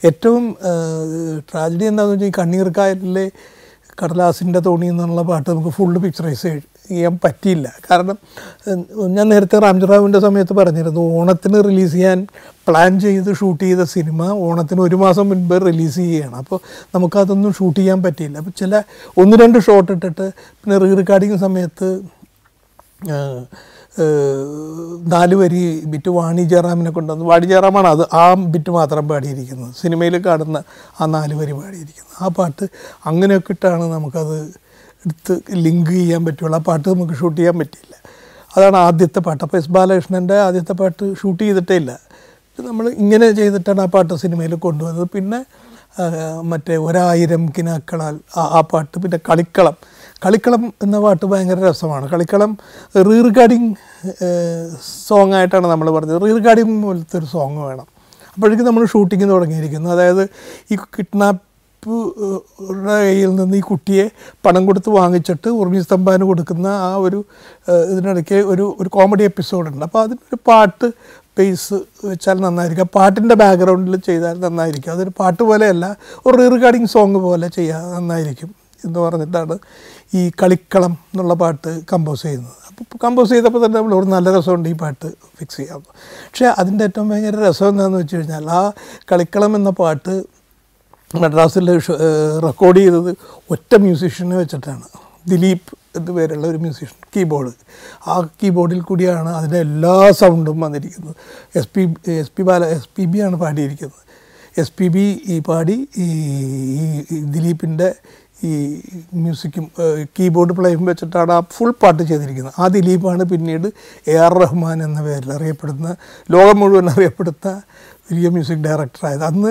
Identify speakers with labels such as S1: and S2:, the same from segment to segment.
S1: ഏറ്റവും ട്രാജഡി എന്താണെന്ന് വെച്ചാൽ ഈ കണ്ണീർക്കായലിലെ കടലാസിൻ്റെ തോണി എന്നുള്ള പാട്ട് നമുക്ക് ഫുള്ള് പിക്ചറൈസ് ചെയ്യാൻ പറ്റിയില്ല കാരണം ഏഹ്, ഞാൻ നേരത്തെ റാംജറാവിൻ്റെ സമയത്ത് പറഞ്ഞിരുന്നു ഓണത്തിന് റിലീസ് ചെയ്യാൻ പ്ലാൻ ചെയ്ത് ഷൂട്ട് ചെയ്ത സിനിമ ഓണത്തിന് ഒരു മാസം മുൻപ് റിലീസ് ചെയ്യുകയാണ് അപ്പോൾ നമുക്കതൊന്നും ഷൂട്ട് ചെയ്യാൻ പറ്റിയില്ല അപ്പോൾ ചില ഒന്ന് രണ്ട് ഷോട്ട് ഇട്ടിട്ട് പിന്നെ റീ റെക്കോർഡിങ് സമയത്ത് ഏഹ്, ഏഹ്, നാല് വരി ബിറ്റ് വാണി ജയറാമിനെ കൊണ്ടുവന്ന് വാണി ജയറാമാണ് അത് ആ ബിറ്റ് മാത്രം പാടിയിരിക്കുന്നത് സിനിമയിൽ കാണുന്ന ആ നാല് വരി പാടിയിരിക്കുന്നത് ആ പാട്ട് അങ്ങനെയൊക്കെ ഇട്ടാണ് നമുക്കത് എടുത്ത് ലിങ്ക് ചെയ്യാൻ പറ്റുള്ളൂ ആ പാട്ട് നമുക്ക് ഷൂട്ട് ചെയ്യാൻ പറ്റിയില്ല അതാണ് ആദ്യത്തെ പാട്ട് അപ്പോൾ എസ് ബാലകൃഷ്ണൻ്റെ ആദ്യത്തെ പാട്ട് ഷൂട്ട് ചെയ്തിട്ടേ ഇല്ല നമ്മൾ ഇങ്ങനെ ചെയ്തിട്ടാണ് ആ പാട്ട് സിനിമയിൽ കൊണ്ടുവന്നത് പിന്നെ ആ, മറ്റേ ഒരായിരം കിനാക്കളാൽ ആ ആ പാട്ട് പിന്നെ കളിക്കളം കളിക്കളം എന്ന പാട്ട് ഭയങ്കര രസമാണ് കളിക്കളം റീ റെക്കോർഡിങ് സോങ് ആയിട്ടാണ് നമ്മൾ പറഞ്ഞത് റീ റെക്കോർഡിങ് പോലത്തെ ഒരു സോങ് വേണം അപ്പോഴേക്കും നമ്മൾ ഷൂട്ടിങ് തുടങ്ങിയിരിക്കുന്നു അതായത് ഈ കിഡ്നാപ്പ് യുടെ കയ്യിൽ നിന്ന് ഈ കുട്ടിയെ പണം കൊടുത്ത് വാങ്ങിച്ചിട്ട് ഉർമി സ്തംഭാന് കൊടുക്കുന്ന ആ ഒരു ഏഹ്, ഇതിനിടയ്ക്ക് ഒരു ഒരു കോമഡി എപ്പിസോഡുണ്ട് അപ്പോൾ അതിനൊരു പാട്ട് ബേസ് വെച്ചാൽ നന്നായിരിക്കും ആ പാട്ടിൻ്റെ ബാക്ക്ഗ്രൗണ്ടിൽ ചെയ്താൽ നന്നായിരിക്കും അതൊരു പാട്ട് പോലെയല്ല ഒരു റീ റെക്കോർഡിങ് സോങ് പോലെ ചെയ്യാൻ നന്നായിരിക്കും എന്ന് പറഞ്ഞിട്ടാണ് ഈ കളിക്കളം എന്നുള്ള പാട്ട് കമ്പോസ് ചെയ്യുന്നത് അപ്പോൾ കമ്പോസ് ചെയ്തപ്പോൾ തന്നെ നമ്മൾ ഒരു നല്ല രസമുണ്ട് ഈ പാട്ട് ഫിക്സ് ചെയ്യാം പക്ഷേ അതിൻ്റെ ഏറ്റവും ഭയങ്കര രസം എന്താണെന്ന് വെച്ച് കഴിഞ്ഞാൽ ആ കളിക്കളം എന്ന പാട്ട് മദ്രാസിൽ റെക്കോർഡ് ചെയ്തത് ഒറ്റ മ്യൂസീഷ്യനെ വെച്ചിട്ടാണ് ദിലീപ് എന്ന് പേരുള്ള ഒരു മ്യൂസീഷ്യൻ കീബോർഡ് ആ കീബോർഡിൽ കൂടിയാണ് അതിൻ്റെ എല്ലാ സൗണ്ടും വന്നിരിക്കുന്നത് S P S P Bala S P B ആണ് പാടിയിരിക്കുന്നത് എസ് പി ബി ഈ പാടി ഈ ഈ- ഈ ദിലീപിൻ്റെ ഈ മ്യൂസിക്കും കീബോർഡ് പ്ലേയും വെച്ചിട്ടാണ് ആ ഫുൾ പാട്ട് ചെയ്തിരിക്കുന്നത് ആ ദിലീപാണ് പിന്നീട് എ ആർ റഹ്മാൻ എന്ന പേരിൽ അറിയപ്പെടുന്ന ലോകം മുഴുവൻ അറിയപ്പെടുന്ന വലിയ മ്യൂസിക് ഡയറക്ടറായത് അന്ന്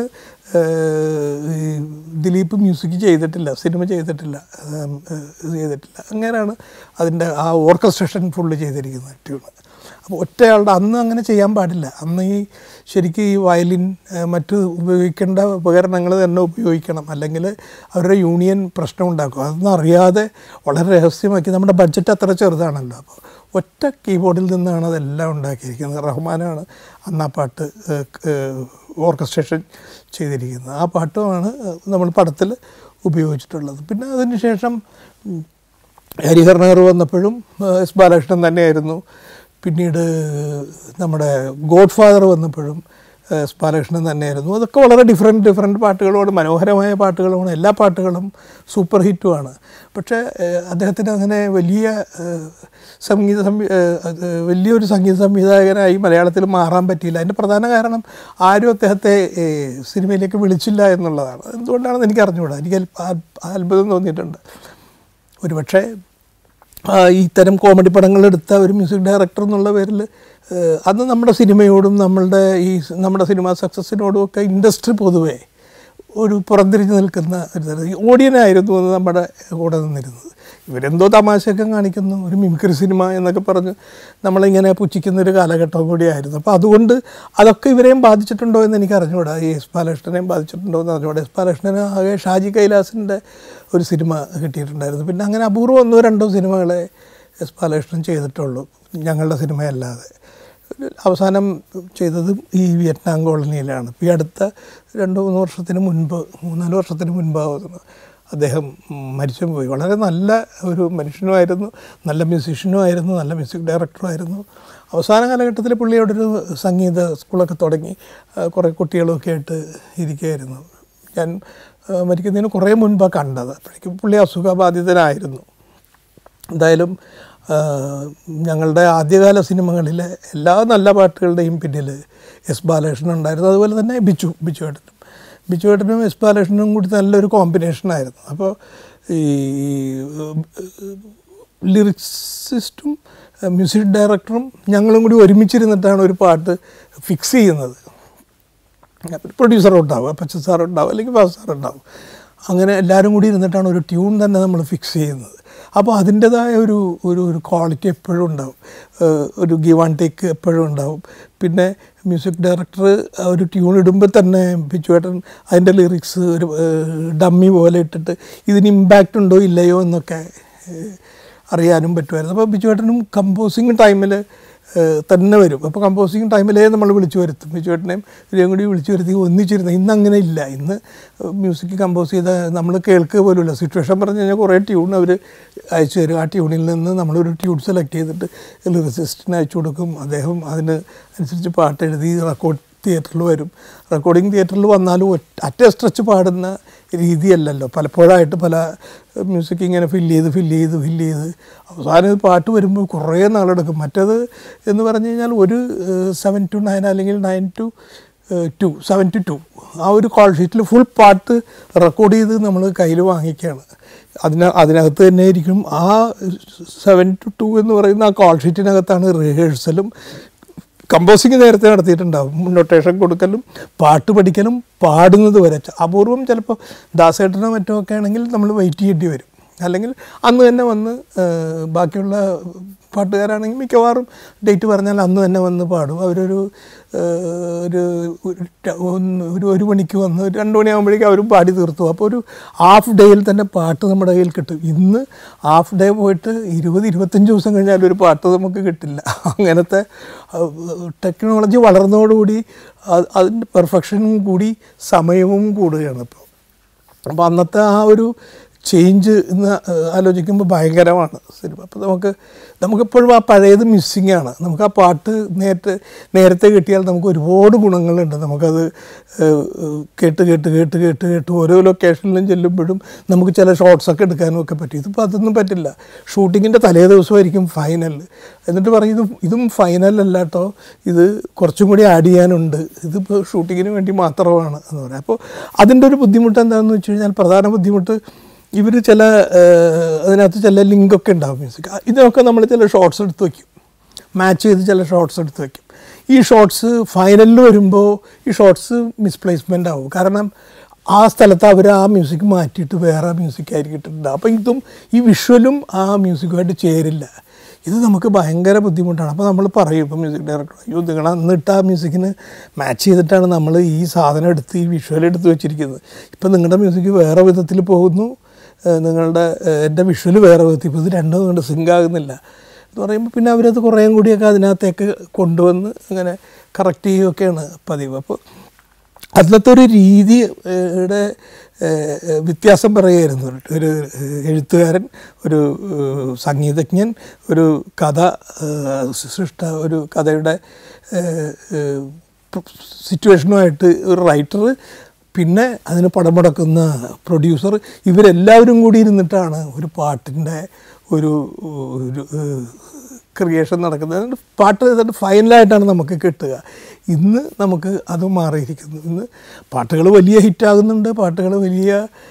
S1: ഏഹ്, ഈ ദിലീപ് മ്യൂസിക് ചെയ്തിട്ടില്ല സിനിമ ചെയ്തിട്ടില്ല ഏഹ്, ഇത് ചെയ്തിട്ടില്ല അങ്ങനെയാണ് അതിൻ്റെ ആ ഓർക്കസ്ട്രേഷൻ ഫുള്ള് ചെയ്തിരിക്കുന്നത് ട്യൂണ് അപ്പോൾ ഒറ്റയാളുടെ അന്ന് അങ്ങനെ ചെയ്യാൻ പാടില്ല അന്ന് ഈ ശരിക്കും ഈ വയലിൻ ഏഹ്, മറ്റ് ഉപയോഗിക്കേണ്ട ഉപകരണങ്ങൾ തന്നെ ഉപയോഗിക്കണം അല്ലെങ്കിൽ അവരുടെ യൂണിയൻ പ്രശ്നം ഉണ്ടാക്കും അതൊന്നും അറിയാതെ വളരെ രഹസ്യമാക്കി നമ്മുടെ ബഡ്ജറ്റ് അത്ര ചെറുതാണല്ലോ അപ്പോൾ ഒറ്റ കീബോർഡിൽ നിന്നാണ് അതെല്ലാം ഉണ്ടാക്കിയിരിക്കുന്നത് റഹ്മാനാണ് അന്ന് ആ പാട്ട് ഏഹ്, ഏഹ്, ഓർക്കസ്ട്രേഷൻ ചെയ്തിരിക്കുന്നത് ആ പാട്ടുമാണ് നമ്മൾ പടത്തിൽ ഉപയോഗിച്ചിട്ടുള്ളത് പിന്നെ അതിന് ശേഷം ഉം, ഹരിഹർനഗർ വന്നപ്പോഴും ഏഹ്, എസ് ബാലകൃഷ്ണൻ തന്നെയായിരുന്നു പിന്നീട് നമ്മുടെ ഗോഡ് ഫാദർ വന്നപ്പോഴും ഏഹ്, എസ് ബാലകൃഷ്ണൻ തന്നെയായിരുന്നു അതൊക്കെ വളരെ ഡിഫറെൻറ്റ് ഡിഫറെൻറ്റ് പാട്ടുകളുമാണ് മനോഹരമായ പാട്ടുകളുമാണ് എല്ലാ പാട്ടുകളും സൂപ്പർ ഹിറ്റുമാണ് പക്ഷേ ഏഹ്, അദ്ദേഹത്തിന് അങ്ങനെ വലിയ ഏഹ്, സംഗീത സംവി ഏഹ്, അത് വലിയൊരു സംഗീത സംവിധായകനായി മലയാളത്തിൽ മാറാൻ പറ്റിയില്ല അതിൻ്റെ പ്രധാന കാരണം ആരും അദ്ദേഹത്തെ ഏഹ്, സിനിമയിലേക്ക് വിളിച്ചില്ല എന്നുള്ളതാണ് എന്തുകൊണ്ടാണെന്ന് എനിക്ക് അറിഞ്ഞുകൂടാ എനിക്ക് അൽപ- അൽ- അത്ഭുതം തോന്നിയിട്ടുണ്ട് ഒരുപക്ഷെ ആ, ഇത്തരം കോമഡി പടങ്ങൾ എടുത്ത ഒരു മ്യൂസിക് ഡയറക്ടർ എന്നുള്ള പേരിൽ ഏഹ്, അന്ന് നമ്മുടെ സിനിമയോടും നമ്മളുടെ ഈ സ് നമ്മുടെ സിനിമ സക്സസ്സിനോടും ഒക്കെ ഇൻഡസ്ട്രി പൊതുവേ ഒരു പുറംതിരിഞ്ഞ് നിൽക്കുന്ന ഒരു തരം ഈ ഓഡിയനായിരുന്നു അന്ന് നമ്മുടെ കൂടെ നിന്നിരുന്നത് ഇവരെന്തോ തമാശയൊക്കെ കാണിക്കുന്നു ഒരു മിമിക്രി സിനിമ എന്നൊക്കെ പറഞ്ഞ് നമ്മളിങ്ങനെ പുച്ഛിക്കുന്ന ഒരു കാലഘട്ടം കൂടിയായിരുന്നു അപ്പോൾ അതുകൊണ്ട് അതൊക്കെ ഇവരെയും ബാധിച്ചിട്ടുണ്ടോ എന്ന് എനിക്ക് അറിഞ്ഞുകൂടാ ഈ എസ് ബാലകൃഷ്ണനെയും ബാധിച്ചിട്ടുണ്ടോ എന്ന് അറിഞ്ഞുകൂടാ എസ് ബാലകൃഷ്ണന് ആകെ ഷാജി കൈലാസിൻ്റെ ഒരു സിനിമ കിട്ടിയിട്ടുണ്ടായിരുന്നു പിന്നെ അങ്ങനെ അപൂർവം ഒന്നോ രണ്ടോ സിനിമകളെ എസ് ബാലകൃഷ്ണൻ ചെയ്തിട്ടുള്ളൂ ഞങ്ങളുടെ സിനിമയല്ലാതെ അവസാനം ചെയ്തത് ഈ വിയറ്റ്നാം കോളനിയിലാണ് ഇപ്പോൾ ഈ അടുത്ത രണ്ട് മൂന്ന് വർഷത്തിന് മുൻപ് മൂന്നാല് വർഷത്തിന് മുൻപാകുന്നു അദ്ദേഹം മരിച്ചും പോയി വളരെ നല്ല ഒരു മനുഷ്യനുമായിരുന്നു നല്ല മ്യൂസീഷ്യനുമായിരുന്നു നല്ല മ്യൂസിക് ഡയറക്ടറുമായിരുന്നു അവസാന കാലഘട്ടത്തിൽ പുള്ളി അവിടെ ഒരു സംഗീത സ്കൂളൊക്കെ തുടങ്ങി ആ, കുറേ കുട്ടികളൊക്കെ ആയിട്ട് ഇരിക്കുകയായിരുന്നു ഞാൻ ആ, മരിക്കുന്നതിന് കുറേ മുൻപാണ് കണ്ടത് അപ്പോഴേക്കും പുള്ളി അസുഖബാധിതനായിരുന്നു എന്തായാലും ആ, ഞങ്ങളുടെ ആദ്യകാല സിനിമകളിലെ എല്ലാ നല്ല പാട്ടുകളുടെയും പിന്നിൽ എസ് ബാലകൃഷ്ണൻ ഉണ്ടായിരുന്നു അതുപോലെ തന്നെ ബിച്ചു ബിച്ചു ഏട്ടനും ബിച്ചു ഏട്ടനും എസ് ബാലകൃഷ്ണനും കൂടി നല്ലൊരു കോമ്പിനേഷനായിരുന്നു അപ്പോൾ ഈ ലിറിക്സിസ്റ്റും മ്യൂസിക് ഡയറക്ടറും ഞങ്ങളും കൂടി ഒരുമിച്ചിരുന്നിട്ടാണ് ഒരു പാട്ട് ഫിക്സ് ചെയ്യുന്നത് പ്രൊഡ്യൂസർ ഉണ്ടാവും അപ്പച്ച സാർ ഉണ്ടാവും അല്ലെങ്കിൽ ബാസ് സാർ ഉണ്ടാവും അങ്ങനെ എല്ലാവരും കൂടി ഇരുന്നിട്ടാണ് ഒരു ട്യൂൺ തന്നെ നമ്മൾ ഫിക്സ് ചെയ്യുന്നത് അപ്പോൾ അതിൻ്റെതായ ഒരു ഒരു ഒരു ക്വാളിറ്റി എപ്പോഴും ഉണ്ടാവും ഏഹ് ഒരു ഗിവ് ആൻഡ് ടേക്ക് എപ്പോഴും ഉണ്ടാവും പിന്നെ മ്യൂസിക് ഡയറക്ടർ ഒരു ട്യൂൺ ഇടുമ്പോൾ തന്നെ ബിജുവേട്ടൻ അതിൻ്റെ ലിറിക്സ് ഒരു ഡമ്മി പോലെ ഇട്ടിട്ട് ഇതിന് ഇമ്പാക്റ്റ് ഉണ്ടോ ഇല്ലയോ എന്നൊക്കെ ഏഹ് അറിയാനും പറ്റുമായിരുന്നു അപ്പോൾ ബിജുവേട്ടനും കമ്പോസിങ് ടൈമിൽ ഏഹ് തന്നെ വരും അപ്പോൾ കമ്പോസിങ് ടൈമിലേ നമ്മൾ വിളിച്ചു വരുത്തും ബിജുവേട്ടനെയും ഇവരെയും കൂടി വിളിച്ചു വരുത്തി ഒന്നിച്ചിരുന്ന് ഇന്ന് അങ്ങനെ ഇല്ല ഇന്ന് മ്യൂസിക് കമ്പോസ് ചെയ്ത നമ്മൾ കേൾക്കുക പോലുമില്ല സിറ്റുവേഷൻ പറഞ്ഞു കഴിഞ്ഞാൽ കുറേ ട്യൂൺ അവർ അയച്ചു തരും ആ ട്യൂണിൽ നിന്ന് നമ്മളൊരു ട്യൂൺ സെലക്ട് ചെയ്തിട്ട് ലിറിസിസ്റ്റിന് അയച്ചു കൊടുക്കും അദ്ദേഹം അതിന് അനുസരിച്ച് പാട്ട് എഴുതി റെക്കോർഡ് തിയേറ്ററിൽ വരും റെക്കോർഡിംഗ് തിയേറ്ററിൽ വന്നാലും ഒറ്റ അറ്റ സ്ട്രെച്ച് പാടുന്ന രീതിയല്ലല്ലോ പലപ്പോഴായിട്ട് പല മ്യൂസിക് ഇങ്ങനെ ഫില്ല് ചെയ്ത് ഫില്ല് ചെയ്ത് ഫില്ല് ചെയ്ത് അവസാനം ഇത് പാട്ട് വരുമ്പോൾ കുറേ നാളെടുക്കും മറ്റേത് എന്ന് പറഞ്ഞു കഴിഞ്ഞാൽ ഒരു സെവൻ ടു നയൻ അല്ലെങ്കിൽ nine two two seven two two ആ ഒരു കോൾ ഷീറ്റിൽ ഫുൾ പാട്ട് റെക്കോർഡ് ചെയ്ത് നമ്മൾ കയ്യിൽ വാങ്ങിക്കുകയാണ് അതിന അതിനകത്ത് തന്നെ ആയിരിക്കും ആ സെവൻ ടു ടു എന്ന് പറയുന്ന ആ കോൾ ഷീറ്റിനകത്താണ് റിഹേഴ്സലും കമ്പോസിങ് നേരത്തെ നടത്തിയിട്ടുണ്ടാവും നൊട്ടേഷൻ കൊടുക്കലും പാട്ട് പഠിക്കലും പാടുന്നത് വരെ അപൂർവം ചിലപ്പോൾ ദാസേട്ടനോ മറ്റോ ഒക്കെ ആണെങ്കിൽ നമ്മൾ വെയിറ്റ് ചെയ്യേണ്ടി വരും അല്ലെങ്കിൽ അന്ന് തന്നെ വന്ന് ഏഹ്, ബാക്കിയുള്ള പാട്ടുകാരാണെങ്കിൽ മിക്കവാറും ഡേറ്റ് പറഞ്ഞാൽ അന്ന് തന്നെ വന്ന് പാടും അവരൊരു ഏഹ്, ഒരു ഒരു ര- ഒന്ന് ഒരു ഒരു മണിക്ക് വന്ന് ഒരു രണ്ട് മണിയാകുമ്പോഴേക്കും അവരും പാടി തീർത്തു അപ്പോൾ ഒരു ഹാഫ് ഡേയിൽ തന്നെ പാട്ട് നമ്മുടെ കയ്യിൽ കിട്ടും ഇന്ന് ഹാഫ് ഡേ പോയിട്ട് ഇരുപത് ഇരുപത്തഞ്ച് ദിവസം കഴിഞ്ഞാൽ ഒരു പാട്ട് നമുക്ക് കിട്ടില്ല അങ്ങനത്തെ ടെക്നോളജി വളർന്നതോടുകൂടി അത് അതിൻ്റെ പെർഫെക്ഷനും കൂടി സമയവും കൂടുകയാണ് ഇപ്പോൾ അപ്പോൾ അന്നത്തെ ആ ഒരു ചേഞ്ച് എന്ന് ആലോചിക്കുമ്പോൾ ഭയങ്കരമാണ് സിനിമ അപ്പോൾ നമുക്ക് നമുക്കെപ്പോഴും ആ പഴയത് മിസ്സിങ് ആണ് നമുക്ക് ആ പാട്ട് നേരത്തെ നേരത്തെ കിട്ടിയാൽ നമുക്ക് ഒരുപാട് ഗുണങ്ങളുണ്ട് നമുക്കത് ഏഹ്, കേട്ട് കേട്ട് കേട്ട് കേട്ട് കേട്ട് ഓരോ ലൊക്കേഷനിലും ചെല്ലുമ്പോഴും നമുക്ക് ചില ഷോട്ട്സ് ഒക്കെ എടുക്കാനും ഒക്കെ പറ്റും ഇതിപ്പോൾ അതൊന്നും പറ്റില്ല ഷൂട്ടിങ്ങിൻ്റെ തലേ ദിവസമായിരിക്കും ഫൈനൽ എന്നിട്ട് പറയും ഇത് ഇതും ഫൈനൽ അല്ല കേട്ടോ ഇത് കുറച്ചും കൂടി ആഡ് ചെയ്യാനുണ്ട് ഇതിപ്പോൾ ഷൂട്ടിങ്ങിന് വേണ്ടി മാത്രമാണ് എന്ന് പറയാം അപ്പോൾ അതിൻ്റെ ഒരു ബുദ്ധിമുട്ട് എന്താണെന്ന് വെച്ച് കഴിഞ്ഞാൽ പ്രധാന ബുദ്ധിമുട്ട് ഇവർ ചില ഏഹ്, അതിനകത്ത് ചില ലിങ്കൊക്കെ ഉണ്ടാവും മ്യൂസിക് ഇതിനൊക്കെ നമ്മൾ ചില ഷോർട്സ് എടുത്ത് വയ്ക്കും മാച്ച് ചെയ്ത് ചില ഷോർട്സ് എടുത്ത് വയ്ക്കും ഈ ഷോർട്സ് ഫൈനലിൽ വരുമ്പോൾ ഈ ഷോർട്സ് മിസ്പ്ലേസ്മെൻ്റ് ആവും കാരണം ആ സ്ഥലത്ത് അവർ ആ മ്യൂസിക് മാറ്റിയിട്ട് വേറെ മ്യൂസിക് ആയിരിക്കും ഇട്ടിട്ടുണ്ടാവും അപ്പോൾ ഇതും ഈ വിഷ്വലും ആ മ്യൂസിക്കുമായിട്ട് ചേരില്ല ഇത് നമുക്ക് ഭയങ്കര ബുദ്ധിമുട്ടാണ് അപ്പോൾ നമ്മൾ പറയും ഇപ്പോൾ മ്യൂസിക് ഡയറക്ടർ അയ്യോ നിങ്ങൾ അന്നിട്ട് ആ മ്യൂസിക്കിന് മാച്ച് ചെയ്തിട്ടാണ് നമ്മൾ ഈ സാധനം എടുത്ത് ഈ വിഷ്വൽ എടുത്ത് വെച്ചിരിക്കുന്നത് ഇപ്പം നിങ്ങളുടെ മ്യൂസിക് വേറെ വിധത്തിൽ പോകുന്നു ഏഹ് നിങ്ങളുടെ ഏഹ് എൻ്റെ വിഷ്വൽ വേറെ വിധത്തിൽ ഇപ്പോൾ ഇത് രണ്ടും നിങ്ങളുടെ സിങ്ക് ആകുന്നില്ല എന്ന് പറയുമ്പോൾ പിന്നെ അവരത് കുറേയും കൂടിയൊക്കെ അതിനകത്തേക്ക് കൊണ്ടുവന്ന് അങ്ങനെ കറക്റ്റ് ചെയ്യുകയൊക്കെയാണ് പതിവ് അപ്പോൾ അതിലത്തെ ഒരു രീതിയുടെ ഏഹ്, വ്യത്യാസം പറയുമായിരുന്നു ഒരു എഴുത്തുകാരൻ ഒരു ഏഹ്, സംഗീതജ്ഞൻ ഒരു കഥ ഏഹ്, സൃഷ്ട ഒരു കഥയുടെ സിറ്റുവേഷനുമായിട്ട് ഒരു റൈറ്റർ പിന്നെ അതിന് പടം മുടക്കുന്ന പ്രൊഡ്യൂസർ ഇവരെല്ലാവരും കൂടി ഇരുന്നിട്ടാണ് ഒരു പാട്ടിൻ്റെ ഒരു ഒരു ക്രിയേഷൻ നടക്കുന്നത് അതുകൊണ്ട് പാട്ട് എന്നിട്ട് ഫൈനലായിട്ടാണ് നമുക്ക് കിട്ടുക ഇന്ന് നമുക്ക് അത് മാറിയിരിക്കുന്നു ഇന്ന് പാട്ടുകൾ വലിയ ഹിറ്റാകുന്നുണ്ട് പാട്ടുകൾ വലിയ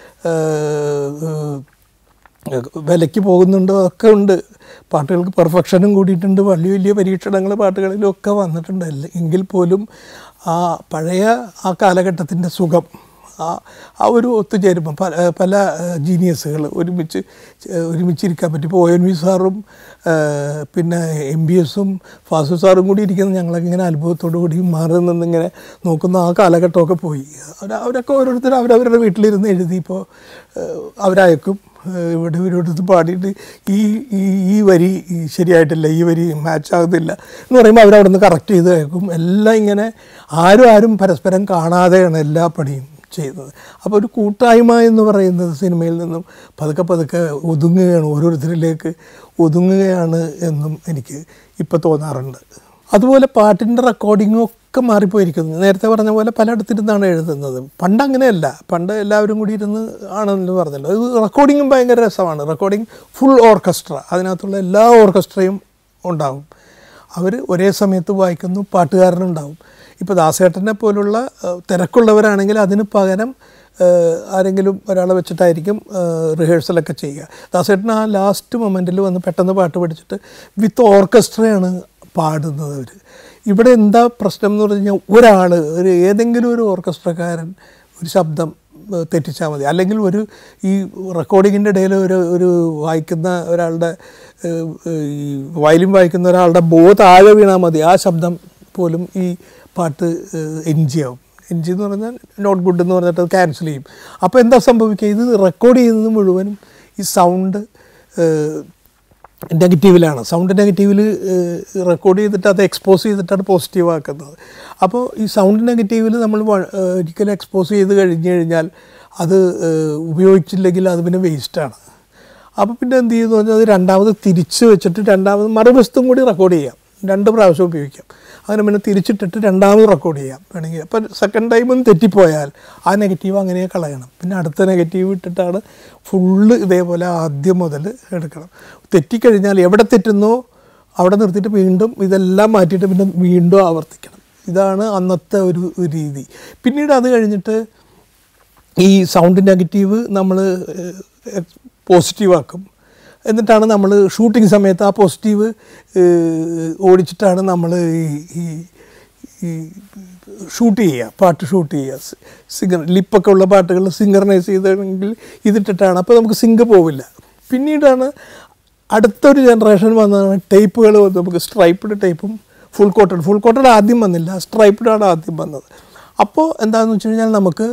S1: ഏഹ്, ഏഹ്, വിലയ്ക്ക് പോകുന്നുണ്ട് ഒക്കെ ഉണ്ട് പാട്ടുകൾക്ക് പെർഫെക്ഷനും കൂടിയിട്ടുണ്ട് വലിയ വലിയ പരീക്ഷണങ്ങൾ പാട്ടുകളിലും ഒക്കെ വന്നിട്ടുണ്ട് അല്ല- എങ്കിൽ പോലും ആ പഴയ ആ കാലഘട്ടത്തിൻ്റെ സുഖം ആ ആ ഒരു ഒത്തുചേരുമ്പം പല പല ജീനിയസുകൾ ഒരുമിച്ച് ചെ- ഒരുമിച്ചിരിക്കാൻ പറ്റും ഇപ്പോൾ ഒ എൻ വി സാറും ആ, പിന്നെ എം ബി എസും ഫാസു സാറും കൂടി ഇരിക്കുന്ന ഞങ്ങളൊക്കെ ഇങ്ങനെ അത്ഭുതത്തോടു കൂടി മാറി നിന്നിങ്ങനെ നോക്കുന്ന ആ കാലഘട്ടമൊക്കെ പോയി അവർ അവരൊക്കെ ഓരോരുത്തർ അവരവരുടെ വീട്ടിലിരുന്ന് എഴുതി ഇപ്പോൾ അവരയക്കും ഏഹ് ഇവിടെ ഇവരോടത്ത് പാടിയിട്ട് ഈ ഈ ഈ വരി ഈ ശരിയായിട്ടില്ല ഈ വരി മാച്ച് ആകുന്നില്ല എന്ന് പറയുമ്പോൾ അവരവിടെ നിന്ന് കറക്റ്റ് ചെയ്ത് കേൾക്കും എല്ലാം ഇങ്ങനെ ആരും ആരും പരസ്പരം കാണാതെയാണ് എല്ലാ പണിയും ചെയ്യുന്നത് അപ്പോൾ ഒരു കൂട്ടായ്മ എന്ന് പറയുന്നത് സിനിമയിൽ നിന്നും പതുക്കെ പതുക്കെ ഒതുങ്ങുകയാണ് ഓരോരുത്തരിലേക്ക് ഒതുങ്ങുകയാണ് എന്നും എനിക്ക് ഇപ്പോൾ തോന്നാറുണ്ട് അതുപോലെ പാട്ടിൻ്റെ റെക്കോർഡിങ്ങും ഒക്കെ മാറിപ്പോയിരിക്കുന്നു നേരത്തെ പറഞ്ഞ പോലെ പലയിടത്തിരുന്നാണ് എഴുതുന്നത് പണ്ട് അങ്ങനെയല്ല പണ്ട് എല്ലാവരും കൂടി ഇരുന്ന് ആണെന്ന് പറഞ്ഞല്ലോ ഇത് റെക്കോർഡിങ്ങും ഭയങ്കര രസമാണ് റെക്കോർഡിങ് ഫുൾ ഓർക്കസ്ട്ര അതിനകത്തുള്ള എല്ലാ ഓർക്കസ്ട്രയും ഉണ്ടാവും അവർ ഒരേ സമയത്ത് വായിക്കുന്നു പാട്ടുകാരനുണ്ടാവും ഇപ്പോൾ ദാസേട്ടനെ പോലുള്ള ഏഹ്, തിരക്കുള്ളവരാണെങ്കിൽ അതിന് പകരം ഏഹ്, ആരെങ്കിലും ഒരാളെ വെച്ചിട്ടായിരിക്കും റിഹേഴ്സലൊക്കെ ചെയ്യുക ദാസേട്ടൻ ആ ലാസ്റ്റ് മൊമെൻറ്റിൽ വന്ന് പെട്ടെന്ന് പാട്ട് പഠിച്ചിട്ട് വിത്ത് ഓർക്കസ്ട്രയാണ് പാടുന്നത് അവർ ഇവിടെ എന്താ പ്രശ്നം എന്ന് പറഞ്ഞു കഴിഞ്ഞാൽ ഒരാൾ ഒരു ഏതെങ്കിലും ഒരു ഓർക്കസ്ട്രക്കാരൻ ഒരു ശബ്ദം ഏഹ്, തെറ്റിച്ചാൽ മതി അല്ലെങ്കിൽ ഒരു ഈ റെക്കോർഡിങ്ങിൻ്റെ ഇടയിൽ ഒരു ഒരു വായിക്കുന്ന ഒരാളുടെ ഏഹ്, ഏഹ്, ഈ വയലിൻ വായിക്കുന്ന ഒരാളുടെ ബോ താഴെ വീണാൽ മതി ആ ശബ്ദം പോലും ഈ പാട്ട് എൻ ജി ആവും എൻ ജി എന്ന് പറഞ്ഞാൽ നോട്ട് ഗുഡ് എന്ന് പറഞ്ഞിട്ട് അത് ക്യാൻസൽ ചെയ്യും അപ്പോൾ എന്താ സംഭവിക്കുക ഇത് റെക്കോർഡ് ചെയ്യുന്നത് മുഴുവനും ഈ സൗണ്ട് നെഗറ്റീവിലാണ് സൗണ്ട് നെഗറ്റീവിൽ റെക്കോർഡ് ചെയ്തിട്ട് അത് എക്സ്പോസ് ചെയ്തിട്ടാണ് പോസിറ്റീവ് ആക്കുന്നത് അപ്പോൾ ഈ സൗണ്ട് നെഗറ്റീവിൽ നമ്മൾ വ- ഏഹ് ഒരിക്കലും എക്സ്പോസ് ചെയ്ത് കഴിഞ്ഞ് കഴിഞ്ഞാൽ അത് ഏഹ് ഉപയോഗിച്ചില്ലെങ്കിൽ അത് പിന്നെ വേസ്റ്റാണ് അപ്പോൾ പിന്നെ എന്ത് ചെയ്യുന്നു പറഞ്ഞാൽ അത് രണ്ടാമത് തിരിച്ച് വെച്ചിട്ട് രണ്ടാമത് മറുവശത്തും കൂടി റെക്കോർഡ് ചെയ്യാം രണ്ട് പ്രാവശ്യം ഉപയോഗിക്കാം അങ്ങനെ പിന്നെ തിരിച്ചിട്ടിട്ട് രണ്ടാമത് റെക്കോർഡ് ചെയ്യാം വേണമെങ്കിൽ അപ്പം സെക്കൻഡ് ടൈമും തെറ്റിപ്പോയാൽ ആ നെഗറ്റീവ് അങ്ങനെ കളയണം പിന്നെ അടുത്ത നെഗറ്റീവ് ഇട്ടിട്ടാണ് ഫുള്ള് ഇതേപോലെ ആദ്യം മുതൽ എടുക്കണം തെറ്റിക്കഴിഞ്ഞാൽ എവിടെ തെറ്റുന്നോ അവിടെ നിർത്തിയിട്ട് വീണ്ടും ഇതെല്ലാം മാറ്റിയിട്ട് പിന്നെ വീണ്ടും ആവർത്തിക്കണം ഇതാണ് അന്നത്തെ ഒരു ഒരു രീതി പിന്നീട് അത് കഴിഞ്ഞിട്ട് ഈ സൗണ്ട് നെഗറ്റീവ് നമ്മൾ പോസിറ്റീവ് ആക്കും എന്നിട്ടാണ് നമ്മൾ ഷൂട്ടിംഗ് സമയത്ത് ആ പോസിറ്റീവ് ഓടിച്ചിട്ടാണ് നമ്മൾ ഈ ഈ ഈ ഷൂട്ട് ചെയ്യുക പാട്ട് ഷൂട്ട് ചെയ്യുക സിംഗർ ലിപ്പൊക്കെ ഉള്ള പാട്ടുകൾ സിംഗർനൈസ് ചെയ്തെങ്കിൽ ഇതിട്ടിട്ടാണ് അപ്പോൾ നമുക്ക് സിങ്ക് പോവില്ല പിന്നീടാണ് അടുത്തൊരു ജനറേഷൻ വന്നതാണ് ടേപ്പുകൾ വന്നു നമുക്ക് സ്ട്രൈപ്ഡ് ടേപ്പും ഫുൾ കോട്ടഡ് ഫുൾ കോട്ടഡ് ആദ്യം വന്നില്ല സ്ട്രൈപ്ഡാണ് ആദ്യം വന്നത് അപ്പോൾ എന്താണെന്ന് വെച്ച് കഴിഞ്ഞാൽ നമുക്ക്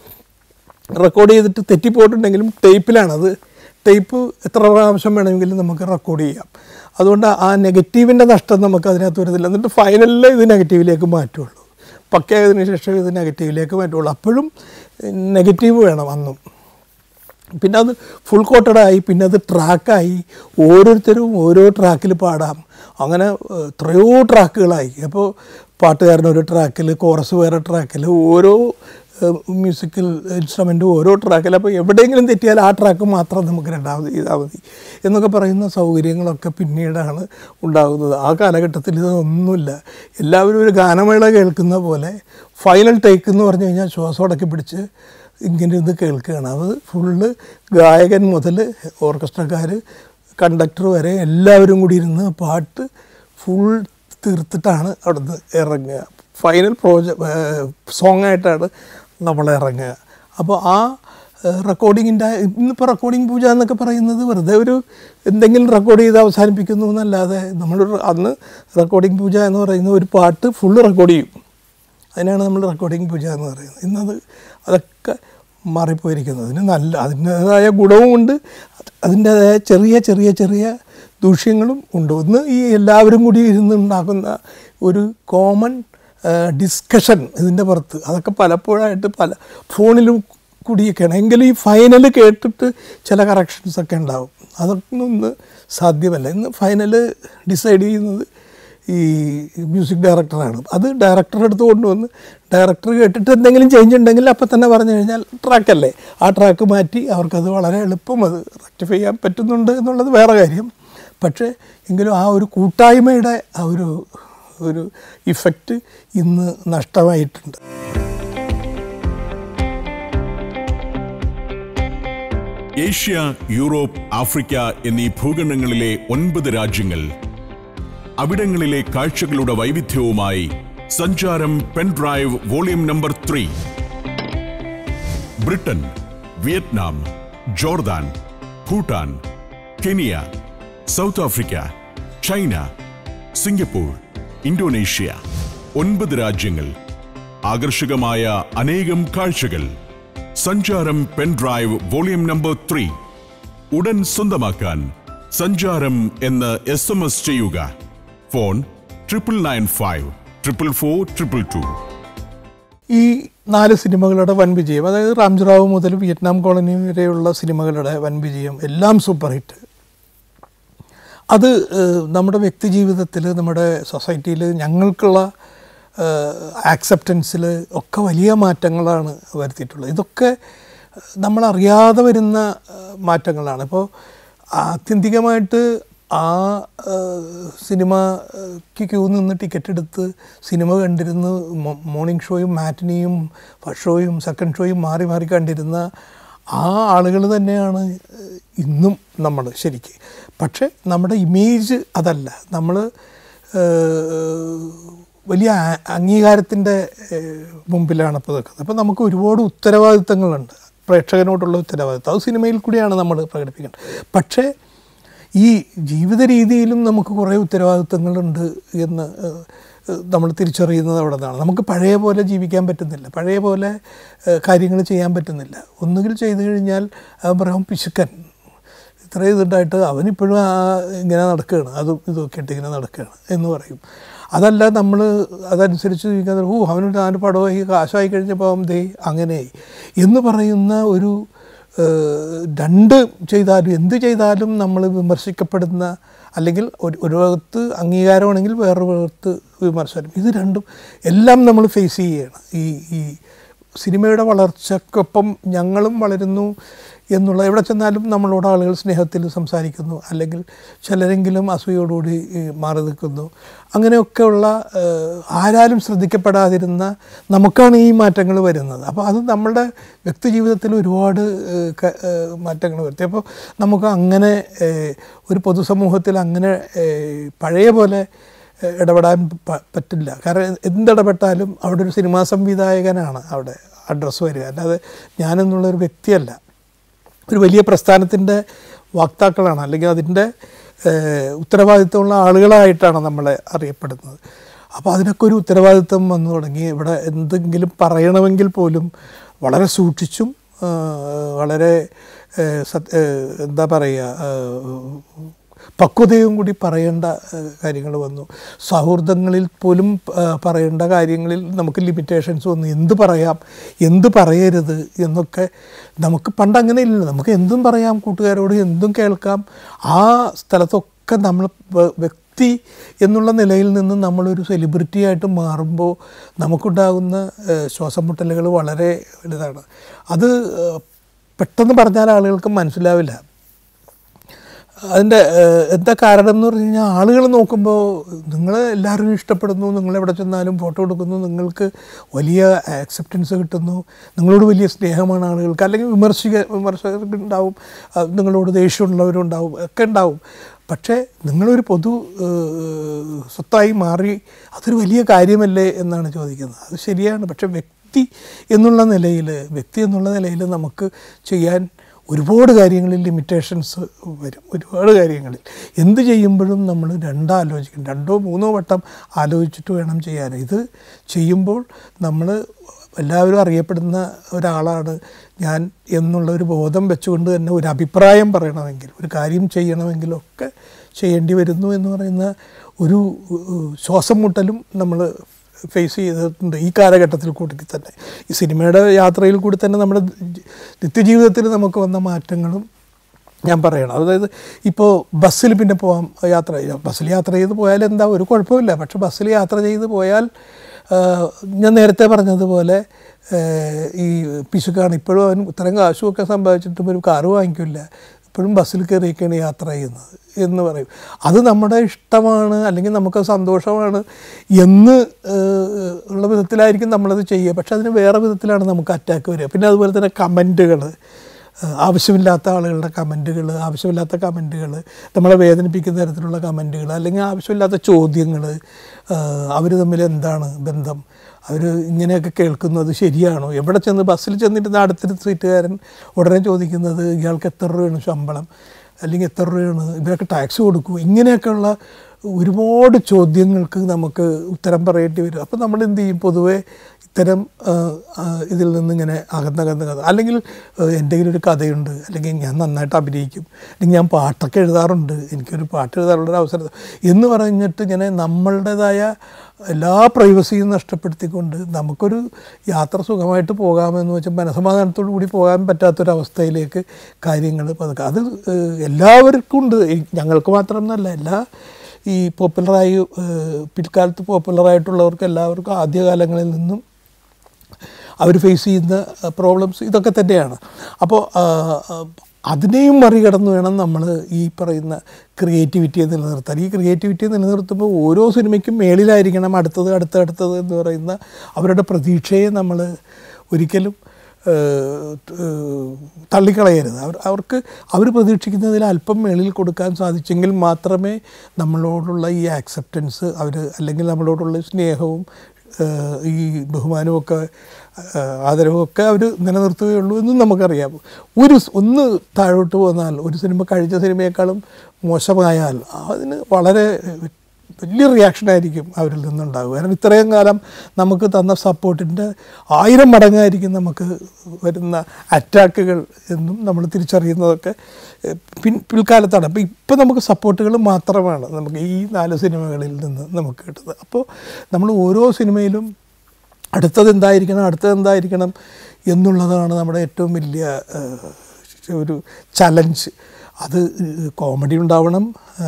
S1: റെക്കോർഡ് ചെയ്തിട്ട് തെറ്റിപ്പോയിട്ടുണ്ടെങ്കിലും ടേപ്പിലാണത് ടേപ്പ് എത്ര പ്രാവശ്യം വേണമെങ്കിലും നമുക്ക് റെക്കോർഡ് ചെയ്യാം അതുകൊണ്ട് ആ നെഗറ്റീവിൻ്റെ നഷ്ടം നമുക്ക് അതിനകത്ത് വരുന്നില്ല എന്നിട്ട് ഫൈനലിൽ ഇത് നെഗറ്റീവിലേക്ക് മാറ്റുള്ളൂ പക്കയായതിനു ശേഷം ഇത് നെഗറ്റീവിലേക്ക് മാറ്റുള്ളൂ അപ്പോഴും നെഗറ്റീവ് വേണം അന്നും പിന്നെ അത് ഫുൾ കോട്ടഡായി പിന്നെ അത് ട്രാക്കായി ഓരോരുത്തരും ഓരോ ട്രാക്കിൽ പാടാം അങ്ങനെ ഏഹ്, എത്രയോ ട്രാക്കുകളായി അപ്പോൾ പാട്ടുകാരൻ ഒരു ട്രാക്കിൽ കോറസ് വേറെ ട്രാക്കിൽ ഓരോ മ്യൂസിക്കൽ ഇൻസ്ട്രുമെൻറ്റും ഓരോ ട്രാക്കിൽ അപ്പോൾ എവിടെയെങ്കിലും തെറ്റിയാൽ ആ ട്രാക്ക് മാത്രം നമുക്ക് രണ്ടാമത് ചെയ്താൽ മതി എന്നൊക്കെ പറയുന്ന സൗകര്യങ്ങളൊക്കെ പിന്നീടാണ് ഉണ്ടാകുന്നത് ആ കാലഘട്ടത്തിൽ ഇതൊന്നുമില്ല എല്ലാവരും ഒരു ഗാനമേള കേൾക്കുന്ന പോലെ ഫൈനൽ ടേക്ക് എന്ന് പറഞ്ഞു കഴിഞ്ഞാൽ ശ്വാസം അടക്കി പിടിച്ച് ഇങ്ങനെ ഇത് കേൾക്കുകയാണ് അത് ഫുള്ള് ഗായകൻ മുതൽ ഓർക്കസ്ട്രക്കാർ കണ്ടക്ടർ വരെ എല്ലാവരും കൂടി ഇരുന്ന് പാട്ട് ഫുൾ തീർത്തിട്ടാണ് അവിടുന്ന് ഇറങ്ങുക ഫൈനൽ പ്രോജ സോങ് ആയിട്ടാണ് നമ്മൾ ഇറങ്ങുക അപ്പോൾ ആ റെക്കോർഡിങ്ങിൻ്റെ ഇന്നിപ്പോൾ റെക്കോർഡിംഗ് പൂജ എന്നൊക്കെ പറയുന്നത് വെറുതെ ഒരു എന്തെങ്കിലും റെക്കോർഡ് ചെയ്ത് അവസാനിപ്പിക്കുന്നു എന്നല്ലാതെ നമ്മളൊരു അന്ന് റെക്കോർഡിംഗ് പൂജ എന്ന് പറയുന്ന ഒരു പാട്ട് ഫുള്ള് റെക്കോർഡ് ചെയ്യും അതിനാണ് നമ്മൾ റെക്കോർഡിംഗ് പൂജ എന്ന് പറയുന്നത് ഇന്നത് അതൊക്കെ മാറിപ്പോയിരിക്കുന്നത് അതിന് നല്ല അതിൻ്റേതായ ഗുണവുമുണ്ട് അതിൻ്റേതായ ചെറിയ ചെറിയ ചെറിയ ദൂഷ്യങ്ങളും ഉണ്ട് ഒന്ന് ഈ എല്ലാവരും കൂടി ഇരുന്ന് ഉണ്ടാക്കുന്ന ഒരു കോമൺ ഡിസ്കഷൻ ഇതിൻ്റെ പുറത്ത് അതൊക്കെ പലപ്പോഴായിട്ട് പല ഫോണിലും കൂടിയൊക്കെയാണ് എങ്കിലും ഈ ഫൈനൽ കേട്ടിട്ട് ചില കറക്ഷൻസ് ഒക്കെ ഉണ്ടാവും അതൊന്നും ഇന്ന് സാധ്യമല്ല ഇന്ന് ഫൈനൽ ഡിസൈഡ് ചെയ്യുന്നത് ഈ മ്യൂസിക് ഡയറക്ടറാണ് അത് ഡയറക്ടറെ അടുത്ത് കൊണ്ടുവന്ന് ഡയറക്ടർ കേട്ടിട്ട് എന്തെങ്കിലും ചേഞ്ച് ഉണ്ടെങ്കിൽ അപ്പം തന്നെ പറഞ്ഞു കഴിഞ്ഞാൽ ട്രാക്കല്ലേ ആ ട്രാക്ക് മാറ്റി അവർക്കത് വളരെ എളുപ്പം അത് റെക്ടിഫൈ ചെയ്യാൻ പറ്റുന്നുണ്ട് എന്നുള്ളത് വേറെ കാര്യം പക്ഷേ എങ്കിലും ആ ഒരു കൂട്ടായ്മയുടെ ആ ഒരു ഒരു ഇഫക്റ്റ് ഇന്ന് നഷ്ടമായിട്ടുണ്ട്
S2: ഏഷ്യ യൂറോപ്പ് ആഫ്രിക്ക എന്നീ ഭൂഖണ്ഡങ്ങളിലെ ഒൻപത് രാജ്യങ്ങൾ അവിടങ്ങളിലെ കാഴ്ചകളുടെ വൈവിധ്യവുമായി Sancharam pendrive volume number three Britain Vietnam Jordan Bhutan Kenya South Africa China Singapore Indonesia ഒൻപത് രാജ്യങ്ങൾ ആകർഷകമായ അനേകം കാഴ്ചകൾ സഞ്ചാരം പെൻഡ്രൈവ് വോളിയം നമ്പർ ത്രീ ഉടൻ സ്വന്തമാക്കാൻ സഞ്ചാരം എന്ന് എസ് എം എസ് ചെയ്യുക phone triple nine five triple four triple two
S1: ഈ നാല് സിനിമകളുടെ വൻ വിജയം അതായത് റാംജിറാവ് മുതൽ വിയറ്റ്നാം കോളനി വരെയുള്ള സിനിമകളുടെ വൻ വിജയം എല്ലാം സൂപ്പർ ഹിറ്റ് അത് ഏഹ്, നമ്മുടെ വ്യക്തി ജീവിതത്തിൽ നമ്മുടെ സൊസൈറ്റിയിൽ ഞങ്ങൾക്കുള്ള ആക്സെപ്റ്റൻസിൽ ഒക്കെ വലിയ മാറ്റങ്ങളാണ് വരുത്തിയിട്ടുള്ളത് ഇതൊക്കെ നമ്മളറിയാതെ വരുന്ന ഏഹ്, മാറ്റങ്ങളാണ് ഇപ്പോൾ ആത്യന്തികമായിട്ട് ആ ഏഹ്, സിനിമയ്ക്ക് ക്യൂ നിന്ന് ടിക്കറ്റ് എടുത്ത് സിനിമ കണ്ടിരുന്ന് മോ- മോർണിംഗ് ഷോയും മാറ്റിനിയും ഫസ്റ്റ് ഷോയും സെക്കൻഡ് ഷോയും മാറി മാറി കണ്ടിരുന്ന ആ ആളുകൾ തന്നെയാണ് ഏഹ്, ഇന്നും നമ്മൾ ശരിക്ക് പക്ഷേ നമ്മുടെ ഇമേജ് അതല്ല നമ്മൾ വലിയ ആ- അംഗീകാരത്തിൻ്റെ ഏഹ്, മുമ്പിലാണ് ഇപ്പോൾ നിൽക്കുന്നത് അപ്പോൾ നമുക്ക് ഒരുപാട് ഉത്തരവാദിത്തങ്ങളുണ്ട് പ്രേക്ഷകനോടുള്ള ഉത്തരവാദിത്തം അത് സിനിമയിൽ കൂടിയാണ് നമ്മൾ പ്രകടിപ്പിക്കേണ്ടത് പക്ഷേ ഈ ജീവിത രീതിയിലും നമുക്ക് കുറേ ഉത്തരവാദിത്തങ്ങളുണ്ട് എന്ന് നമ്മൾ തിരിച്ചറിയുന്നത് അവിടെ നിന്നാണ് നമുക്ക് പഴയ പോലെ ജീവിക്കാൻ പറ്റുന്നില്ല പഴയ പോലെ കാര്യങ്ങൾ ചെയ്യാൻ പറ്റുന്നില്ല ഒന്നുകിൽ ചെയ്തു കഴിഞ്ഞാൽ അത് പറയാം പിശുക്കൻ ഇത്രയും ഇതുണ്ടായിട്ട് അവനിപ്പോഴും ആ ഇങ്ങനെ നടക്കുകയാണ് അതും ഇതൊക്കെ ഇട്ട് ഇങ്ങനെ നടക്കുകയാണ് എന്ന് പറയും അതല്ല നമ്മൾ അതനുസരിച്ച് ജീവിക്കാൻ ഓ അവനൊരു നാല് പടമായി കാശായി കഴിഞ്ഞപ്പോൾ അവൻ ദേ അങ്ങനെയായി എന്ന് പറയുന്ന ഒരു ഏഹ്, രണ്ട് ചെയ്താലും എന്ത് ചെയ്താലും നമ്മൾ വിമർശിക്കപ്പെടുന്ന അല്ലെങ്കിൽ ഒരു ഒരു ഭാഗത്ത് അംഗീകാരമാണെങ്കിൽ വേറൊരു ഭാഗത്ത് വിമർശനം ഇത് രണ്ടും എല്ലാം നമ്മൾ ഫേസ് ചെയ്യുകയാണ് ഈ ഈ സിനിമയുടെ വളർച്ചക്കൊപ്പം ഞങ്ങളും വളരുന്നു എന്നുള്ള എവിടെ ചെന്നാലും നമ്മളോട് ആളുകൾ സ്നേഹത്തിൽ സംസാരിക്കുന്നു അല്ലെങ്കിൽ ചിലരെങ്കിലും അസൂയോടുകൂടി ഈ, മാറി നിൽക്കുന്നു അങ്ങനെയൊക്കെയുള്ള ഏഹ്, ആരാലും ശ്രദ്ധിക്കപ്പെടാതിരുന്ന നമുക്കാണ് ഈ മാറ്റങ്ങൾ വരുന്നത് അപ്പോൾ അത് നമ്മുടെ വ്യക്തി ജീവിതത്തിൽ ഒരുപാട് ഏഹ്, ക- ഏഹ്, മാറ്റങ്ങൾ വരുത്തി അപ്പോൾ നമുക്ക് അങ്ങനെ ഏഹ്, ഒരു പൊതുസമൂഹത്തിൽ അങ്ങനെ ഏഹ്, പഴയ പോലെ ഏഹ് ഇടപെടാൻ പ- പറ്റില്ല കാരണം എന്തിടപെട്ടാലും അവിടെ ഒരു സിനിമാ സംവിധായകനാണ് അവിടെ അഡ്രസ്സ് വരിക അല്ലാതെ ഞാനെന്നുള്ളൊരു വ്യക്തിയല്ല ഒരു വലിയ പ്രസ്ഥാനത്തിൻ്റെ വാക്താക്കളാണ് അല്ലെങ്കിൽ അതിൻ്റെ ഏഹ്, ഉത്തരവാദിത്തമുള്ള ആളുകളായിട്ടാണ് നമ്മളെ അറിയപ്പെടുന്നത് അപ്പോൾ അതിനൊക്കെ ഒരു ഉത്തരവാദിത്തം വന്നു തുടങ്ങി ഇവിടെ എന്തെങ്കിലും പറയണമെങ്കിൽ പോലും വളരെ സൂക്ഷിച്ചും ഏഹ്, വളരെ ഏഹ്, സത്- ഏഹ്, എന്താ പറയുക പക്വതയും കൂടി പറയേണ്ട കാര്യങ്ങൾ വന്നു സൗഹൃദങ്ങളിൽ പോലും ആ, പറയേണ്ട കാര്യങ്ങളിൽ നമുക്ക് ലിമിറ്റേഷൻസ് വന്നു എന്ത് പറയാം എന്ത് പറയരുത് എന്നൊക്കെ നമുക്ക് പണ്ട് അങ്ങനെ ഇല്ല നമുക്ക് എന്തും പറയാം കൂട്ടുകാരോട് എന്തും കേൾക്കാം ആ സ്ഥലത്തൊക്കെ നമ്മൾ വ- വ്യക്തി എന്നുള്ള നിലയിൽ നിന്ന് നമ്മളൊരു സെലിബ്രിറ്റി ആയിട്ട് മാറുമ്പോൾ നമുക്കുണ്ടാകുന്ന ഏഹ്, ശ്വാസം മുട്ടലുകൾ വളരെ വലുതാണ് അത് ഏഹ്, പെട്ടെന്ന് പറഞ്ഞാൽ ആളുകൾക്ക് മനസ്സിലാവില്ല അതിൻ്റെ ഏഹ്, എന്താ കാരണം എന്ന് പറഞ്ഞു കഴിഞ്ഞാൽ ആളുകൾ നോക്കുമ്പോൾ നിങ്ങൾ എല്ലാവരും ഇഷ്ടപ്പെടുന്നു നിങ്ങൾ എവിടെ ചെന്നാലും ഫോട്ടോ എടുക്കുന്നു നിങ്ങൾക്ക് വലിയ ആക്സെപ്റ്റൻസ് കിട്ടുന്നു നിങ്ങളോട് വലിയ സ്നേഹമാണ് ആളുകൾക്ക് അല്ലെങ്കിൽ വിമർശിക വിമർശകർക്ക് ഉണ്ടാവും ആ, നിങ്ങളോട് ദേഷ്യമുള്ളവരുണ്ടാവും ഒക്കെ ഉണ്ടാവും പക്ഷേ നിങ്ങളൊരു പൊതു ഏഹ്, സ്വത്തായി മാറി അതൊരു വലിയ കാര്യമല്ലേ എന്നാണ് ചോദിക്കുന്നത് അത് ശരിയാണ് പക്ഷേ വ്യക്തി എന്നുള്ള നിലയിൽ വ്യക്തി എന്നുള്ള നിലയിൽ നമുക്ക് ചെയ്യാൻ ഒരുപാട് കാര്യങ്ങളിൽ ലിമിറ്റേഷൻസ് വരും ഒരുപാട് കാര്യങ്ങളിൽ എന്ത് ചെയ്യുമ്പോഴും നമ്മൾ രണ്ടാലോചിക്കണം രണ്ടോ മൂന്നോ വട്ടം ആലോചിച്ചിട്ട് വേണം ചെയ്യാൻ ഇത് ചെയ്യുമ്പോൾ നമ്മൾ എല്ലാവരും അറിയപ്പെടുന്ന ഒരാളാണ് ഞാൻ എന്നുള്ള ഒരു ബോധം വെച്ചുകൊണ്ട് തന്നെ ഒരു അഭിപ്രായം പറയണമെങ്കിൽ ഒരു കാര്യം ചെയ്യണമെങ്കിലൊക്കെ ചെയ്യേണ്ടി വരുന്നു എന്ന് പറയുന്ന ഒരു ഏഹ്, ശ്വാസം മുട്ടലും നമ്മൾ ഫേസ് ചെയ്തിട്ടുണ്ട് ഈ കാലഘട്ടത്തിൽ കൂടി തന്നെ ഈ സിനിമയുടെ യാത്രയിൽ കൂടി തന്നെ നമ്മുടെ ജി- നിത്യജീവിതത്തിൽ നമുക്ക് വന്ന മാറ്റങ്ങളും ഞാൻ പറയണം അതായത് ഇപ്പോൾ ബസ്സിൽ പിന്നെ പോകാം യാത്ര ചെയ്യാം ബസ്സിൽ യാത്ര ചെയ്ത് പോയാൽ എന്താ ഒരു കുഴപ്പമില്ല പക്ഷെ ബസ്സിൽ യാത്ര ചെയ്ത് പോയാൽ ആ, ഞാൻ നേരത്തെ പറഞ്ഞതുപോലെ ആ, ഈ പിശുക്കാണ് ഇപ്പോഴും അവൻ ഇത്രയും കാശുമൊക്കെ സമ്പാദിച്ചിട്ടും ഒരു കാറ് വാങ്ങിക്കില്ല ഇപ്പോഴും ബസ്സിൽ കയറിയൊക്കെയാണ് യാത്ര ചെയ്യുന്നത് എന്ന് പറയും അത് നമ്മുടെ ഇഷ്ടമാണ് അല്ലെങ്കിൽ നമുക്ക് സന്തോഷമാണ് എന്ന് ഏഹ്, ഉള്ള വിധത്തിലായിരിക്കും നമ്മളത് ചെയ്യുക പക്ഷെ അതിന് വേറെ വിധത്തിലാണ് നമുക്ക് അറ്റാക്ക് വരിക പിന്നെ അതുപോലെ തന്നെ കമൻറ്റുകൾ ആവശ്യമില്ലാത്ത ആളുകളുടെ കമൻറ്റുകൾ ആവശ്യമില്ലാത്ത കമൻറ്റുകൾ നമ്മളെ വേദനിപ്പിക്കുന്ന തരത്തിലുള്ള കമൻറ്റുകൾ അല്ലെങ്കിൽ ആവശ്യമില്ലാത്ത ചോദ്യങ്ങൾ അവർ തമ്മിൽ എന്താണ് ബന്ധം അവർ ഇങ്ങനെയൊക്കെ കേൾക്കുന്നത് ശരിയാണോ എവിടെ ചെന്ന് ബസ്സിൽ ചെന്നിട്ട് അടുത്തൊരു സീറ്റുകാരൻ ഉടനെ ചോദിക്കുന്നത് ഇയാൾക്ക് എത്ര രൂപയാണ് ശമ്പളം അല്ലെങ്കിൽ എത്ര രൂപയാണ് ഇവരൊക്കെ ടാക്സ് കൊടുക്കൂ ഇങ്ങനെയൊക്കെയുള്ള ഒരുപാട് ചോദ്യങ്ങൾക്ക് നമുക്ക് ഉത്തരം പറയേണ്ടി വരും അപ്പോൾ നമ്മൾ എന്ത് ചെയ്യും പൊതുവേ ഇത്തരം ആ, ആ, ഇതിൽ നിന്നിങ്ങനെ അകന്നകന്ന് കഥ അല്ലെങ്കിൽ ആ, എൻ്റെ കയ്യിലൊരു കഥയുണ്ട് അല്ലെങ്കിൽ ഞാൻ നന്നായിട്ട് അഭിനയിക്കും അല്ലെങ്കിൽ ഞാൻ പാട്ടൊക്കെ എഴുതാറുണ്ട് എനിക്കൊരു പാട്ട് എഴുതാനുള്ളൊരു അവസരം എന്ന് പറഞ്ഞിട്ട് ഇങ്ങനെ നമ്മളുടേതായ എല്ലാ പ്രൈവസിയും നഷ്ടപ്പെടുത്തിക്കൊണ്ട് നമുക്കൊരു യാത്ര സുഖമായിട്ട് പോകാമെന്ന് വെച്ചാൽ മനസമാധാനത്തോടു കൂടി പോകാൻ പറ്റാത്തൊരവസ്ഥയിലേക്ക് കാര്യങ്ങൾ പതുക്കെ അത് ഏഹ്, എല്ലാവർക്കും ഉണ്ട് ഈ ഞങ്ങൾക്ക് മാത്രമൊന്നല്ല എല്ലാ ഈ പോപ്പുലറായി ഏഹ്, പിൽക്കാലത്ത് പോപ്പുലറായിട്ടുള്ളവർക്ക് എല്ലാവർക്കും ആദ്യകാലങ്ങളിൽ നിന്നും അവർ ഫേസ് ചെയ്യുന്ന പ്രോബ്ലംസ് ഇതൊക്കെ തന്നെയാണ് അപ്പോൾ ആ, ആ, അതിനെയും മറികടന്ന് വേണം നമ്മൾ ഈ പറയുന്ന ക്രിയേറ്റിവിറ്റിയെ നിലനിർത്താൻ ഈ ക്രിയേറ്റിവിറ്റിയെ നിലനിർത്തുമ്പോൾ ഓരോ സിനിമയ്ക്കും മേളിലായിരിക്കണം അടുത്തത് അടുത്ത അടുത്തത് എന്ന് പറയുന്ന അവരുടെ പ്രതീക്ഷയെ നമ്മൾ ഒരിക്കലും ഏഹ്, ഏഹ്, തള്ളിക്കളയരുത് അവർ അവർക്ക് അവർ പ്രതീക്ഷിക്കുന്നതിൽ അല്പം മേളിൽ കൊടുക്കാൻ സാധിച്ചെങ്കിൽ മാത്രമേ നമ്മളോടുള്ള ഈ ആക്സെപ്റ്റൻസ് അവർ അല്ലെങ്കിൽ നമ്മളോടുള്ള സ്നേഹവും ഏഹ്, ഈ ബഹുമാനമൊക്കെ ഏഹ്, ആദരവൊക്കെ അവർ നിലനിർത്തുകയുള്ളൂ എന്നും നമുക്കറിയാം ഒരു സ് ഒന്ന് താഴോട്ട് പോന്നാൽ ഒരു സിനിമ കഴിഞ്ഞ സിനിമയേക്കാളും മോശമായാൽ അതിന് വളരെ വലിയ റിയാക്ഷനായിരിക്കും അവരിൽ നിന്നുണ്ടാകുക കാരണം ഇത്രയും കാലം നമുക്ക് തന്ന സപ്പോർട്ടിൻ്റെ ആയിരം മടങ്ങായിരിക്കും നമുക്ക് വരുന്ന അറ്റാക്കുകൾ എന്നും നമ്മൾ തിരിച്ചറിയുന്നതൊക്കെ ഏഹ്, പിൻ പിൽക്കാലത്താണ് അപ്പോൾ ഇപ്പോൾ നമുക്ക് സപ്പോർട്ടുകൾ മാത്രമാണ് നമുക്ക് ഈ നാല് സിനിമകളിൽ നിന്ന് നമുക്ക് കിട്ടുന്നത് അപ്പോൾ നമ്മൾ ഓരോ സിനിമയിലും അടുത്തത് എന്തായിരിക്കണം അടുത്തത് എന്തായിരിക്കണം എന്നുള്ളതാണ് നമ്മുടെ ഏറ്റവും വലിയ ഏഹ്, ഒരു ചലഞ്ച് അത് കോമഡി ഉണ്ടാവണം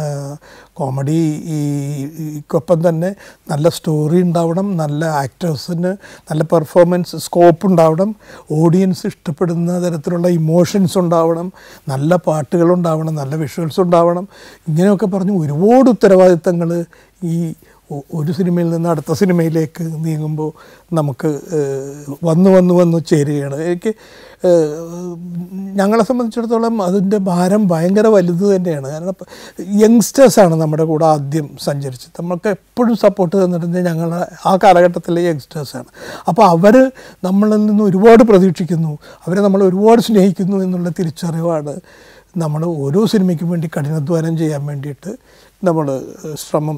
S1: കോമഡി ഈക്കൊപ്പം തന്നെ നല്ല സ്റ്റോറി ഉണ്ടാവണം നല്ല ആക്ടേഴ്സിന് നല്ല പെർഫോമൻസ് സ്കോപ്പ് ഉണ്ടാവണം ഓഡിയൻസ് ഇഷ്ടപ്പെടുന്ന തരത്തിലുള്ള ഇമോഷൻസ് ഉണ്ടാവണം നല്ല പാട്ടുകൾ ഉണ്ടാവണം നല്ല വിഷ്വൽസ് ഉണ്ടാവണം ഇങ്ങനെയൊക്കെ പറഞ്ഞ് ഒരുപാട് ഉത്തരവാദിത്തങ്ങൾ ഈ ഒ- ഒരു സിനിമയിൽ നിന്ന് അടുത്ത സിനിമയിലേക്ക് നീങ്ങുമ്പോൾ നമുക്ക് ഏഹ്, വന്ന് വന്ന് വന്ന് ചേരുകയാണ് എനിക്ക് ഏഹ്, ഞങ്ങളെ സംബന്ധിച്ചിടത്തോളം അതിൻ്റെ ഭാരം ഭയങ്കര വലുത് തന്നെയാണ് കാരണം യങ്സ്റ്റേഴ്സാണ് നമ്മുടെ കൂടെ ആദ്യം സഞ്ചരിച്ചത് നമ്മൾക്ക് എപ്പോഴും സപ്പോർട്ട് തന്നിരുന്നത് ഞങ്ങളെ ആ കാലഘട്ടത്തിലെ യങ്സ്റ്റേഴ്സാണ് അപ്പോൾ അവർ നമ്മളിൽ നിന്ന് ഒരുപാട് പ്രതീക്ഷിക്കുന്നു അവരെ നമ്മൾ ഒരുപാട് സ്നേഹിക്കുന്നു എന്നുള്ള തിരിച്ചറിവാണ് നമ്മൾ ഓരോ സിനിമയ്ക്കും വേണ്ടി കഠിനാധ്വാനം ചെയ്യാൻ വേണ്ടിയിട്ട് നമ്മൾ ശ്രമം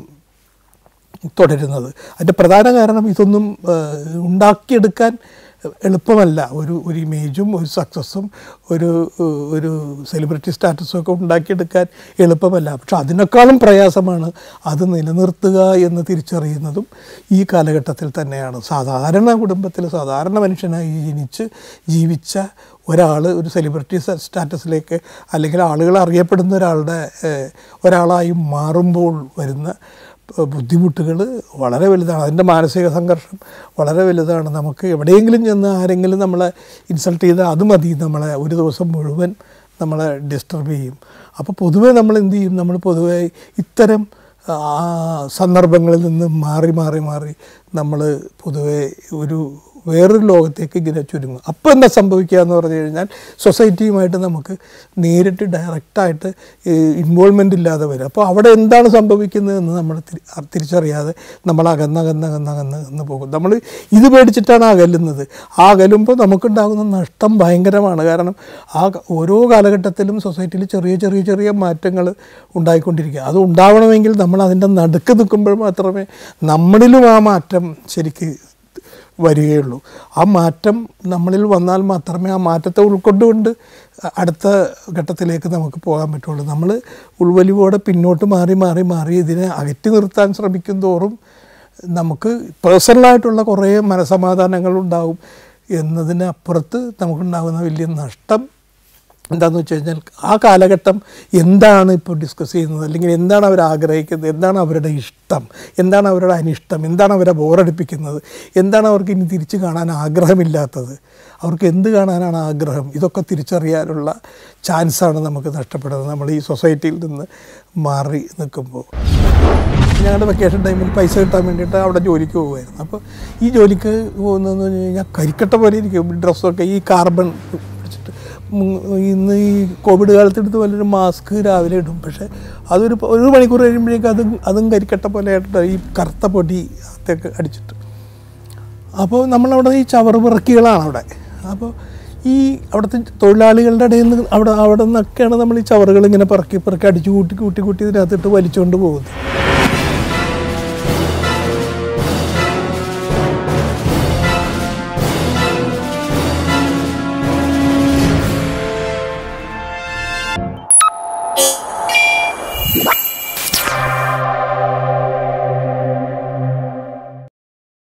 S1: തുടരുന്നത് അതിൻ്റെ പ്രധാന കാരണം ഇതൊന്നും ഏഹ്, ഉണ്ടാക്കിയെടുക്കാൻ എളുപ്പമല്ല ഒരു ഒരു ഇമേജും ഒരു സക്സസ്സും ഒരു ഏഹ്, ഒരു സെലിബ്രിറ്റി സ്റ്റാറ്റസും ഒക്കെ ഉണ്ടാക്കിയെടുക്കാൻ എളുപ്പമല്ല പക്ഷെ അതിനേക്കാളും പ്രയാസമാണ് അത് നിലനിർത്തുക എന്ന് തിരിച്ചറിയുന്നതും ഈ കാലഘട്ടത്തിൽ തന്നെയാണ് സാധാരണ കുടുംബത്തിൽ സാധാരണ മനുഷ്യനായി ജനിച്ച് ജീവിച്ച ഒരാൾ ഒരു സെലിബ്രിറ്റി സ്റ്റാറ്റസിലേക്ക് അല്ലെങ്കിൽ ആളുകൾ അറിയപ്പെടുന്ന ഒരാളുടെ ഏഹ്, ഒരാളായി മാറുമ്പോൾ വരുന്ന ബുദ്ധിമുട്ടുകൾ വളരെ വലുതാണ് അതിൻ്റെ മാനസിക സംഘർഷം വളരെ വലുതാണ് നമുക്ക് എവിടെയെങ്കിലും ചെന്ന് ആരെങ്കിലും നമ്മളെ ഇൻസൾട്ട് ചെയ്താൽ അത് മതി നമ്മളെ ഒരു ദിവസം മുഴുവൻ നമ്മളെ ഡിസ്റ്റർബ് ചെയ്യും അപ്പോൾ പൊതുവേ നമ്മൾ എന്ത് ചെയ്യും നമ്മൾ പൊതുവേ ഇത്തരം ആ സന്ദർഭങ്ങളിൽ നിന്ന് മാറി മാറി മാറി നമ്മൾ പൊതുവേ ഒരു വേറൊരു ലോകത്തേക്ക് ഇങ്ങനെ ചുരുങ്ങും അപ്പോൾ എന്താ സംഭവിക്കുക എന്ന് പറഞ്ഞു കഴിഞ്ഞാൽ സൊസൈറ്റിയുമായിട്ട് നമുക്ക് നേരിട്ട് ഡയറക്റ്റായിട്ട് ഇൻവോൾവ്മെൻ്റ് ഇല്ലാതെ വരും അപ്പോൾ അവിടെ എന്താണ് സംഭവിക്കുന്നതെന്ന് നമ്മൾ തിരി- അ- തിരിച്ചറിയാതെ നമ്മൾ അകന്ന് അകന്ന് അകന്ന് അകന്ന് അകന്ന് പോകും നമ്മൾ ഇത് പേടിച്ചിട്ടാണ് അകലുന്നത് ആ അകലുമ്പോൾ നമുക്കുണ്ടാകുന്ന നഷ്ടം ഭയങ്കരമാണ് കാരണം ആ ക- ഓരോ കാലഘട്ടത്തിലും സൊസൈറ്റിയിൽ ചെറിയ ചെറിയ ചെറിയ മാറ്റങ്ങൾ ഉണ്ടായിക്കൊണ്ടിരിക്കുക അത് ഉണ്ടാവണമെങ്കിൽ നമ്മൾ അതിൻ്റെ നടുക്ക് നിൽക്കുമ്പോൾ മാത്രമേ നമ്മളിലും ആ മാറ്റം ശരിക്ക് വരികയുള്ളൂ ആ മാറ്റം നമ്മളിൽ വന്നാൽ മാത്രമേ ആ മാറ്റത്തെ ഉൾക്കൊണ്ടുകൊണ്ട് അടുത്ത ഘട്ടത്തിലേക്ക് നമുക്ക് പോകാൻ പറ്റുള്ളൂ നമ്മൾ ഉൾവലിവോടെ പിന്നോട്ട് മാറി മാറി മാറി ഇതിനെ അകറ്റി നിർത്താൻ ശ്രമിക്കും തോറും നമുക്ക് പേഴ്സണലായിട്ടുള്ള കുറേ മനസമാധാനങ്ങൾ ഉണ്ടാവും എന്നതിനപ്പുറത്ത് നമുക്കുണ്ടാകുന്ന വലിയ നഷ്ടം എന്താണെന്ന് വെച്ച് കഴിഞ്ഞാൽ ആ കാലഘട്ടം എന്താണ് ഇപ്പോൾ ഡിസ്കസ് ചെയ്യുന്നത് അല്ലെങ്കിൽ എന്താണ് അവർ ആഗ്രഹിക്കുന്നത് എന്താണ് അവരുടെ ഇഷ്ടം എന്താണ് അവരുടെ അനിഷ്ടം എന്താണ് അവരെ ബോറടിപ്പിക്കുന്നത് എന്താണ് അവർക്ക് ഇനി തിരിച്ച് കാണാൻ ആഗ്രഹമില്ലാത്തത് അവർക്ക് എന്ത് കാണാനാണ് ആഗ്രഹം ഇതൊക്കെ തിരിച്ചറിയാനുള്ള ചാൻസാണ് നമുക്ക് നഷ്ടപ്പെടുന്നത് നമ്മൾ ഈ സൊസൈറ്റിയിൽ നിന്ന് മാറി നിൽക്കുമ്പോൾ ഞങ്ങളുടെ വെക്കേഷൻ ടൈമിൽ പൈസ കിട്ടാൻ വേണ്ടിയിട്ട് അവിടെ ജോലിക്ക് പോകുമായിരുന്നു അപ്പോൾ ഈ ജോലിക്ക് പോകുന്നതെന്ന് പറഞ്ഞു കഴിഞ്ഞാൽ കരിക്കട്ട പോലെ ഇരിക്കും ഡ്രസ്സൊക്കെ ഈ കാർബൺ വെച്ചിട്ട് ഉം, ഇന്ന് ഈ കോവിഡ് കാലത്ത് എടുത്ത് വല്ലൊരു മാസ്ക് രാവിലെ ഇടും പക്ഷേ അതൊരു പ- ഒരു മണിക്കൂർ കഴിയുമ്പോഴേക്കും അതും അതും കരിക്കട്ട പോലെ ആയിട്ട് ഈ കറുത്ത പൊടി അകത്തേക്ക് അടിച്ചിട്ട് അപ്പോൾ നമ്മളവിടെ ഈ ചവറ് പിറക്കികളാണ് അവിടെ അപ്പോൾ ഈ അവിടുത്തെ തൊഴിലാളികളുടെ ഇടയിൽ നിന്ന് അവിടെ അവിടെ നിന്നൊക്കെയാണ് നമ്മൾ ഈ ചവറുകൾ ഇങ്ങനെ പിറക്കി പിറക്കി അടിച്ച് കൂട്ടി കൂട്ടി കൂട്ടി ഇതിനകത്തിട്ട് വലിച്ചുകൊണ്ട് പോകുന്നത്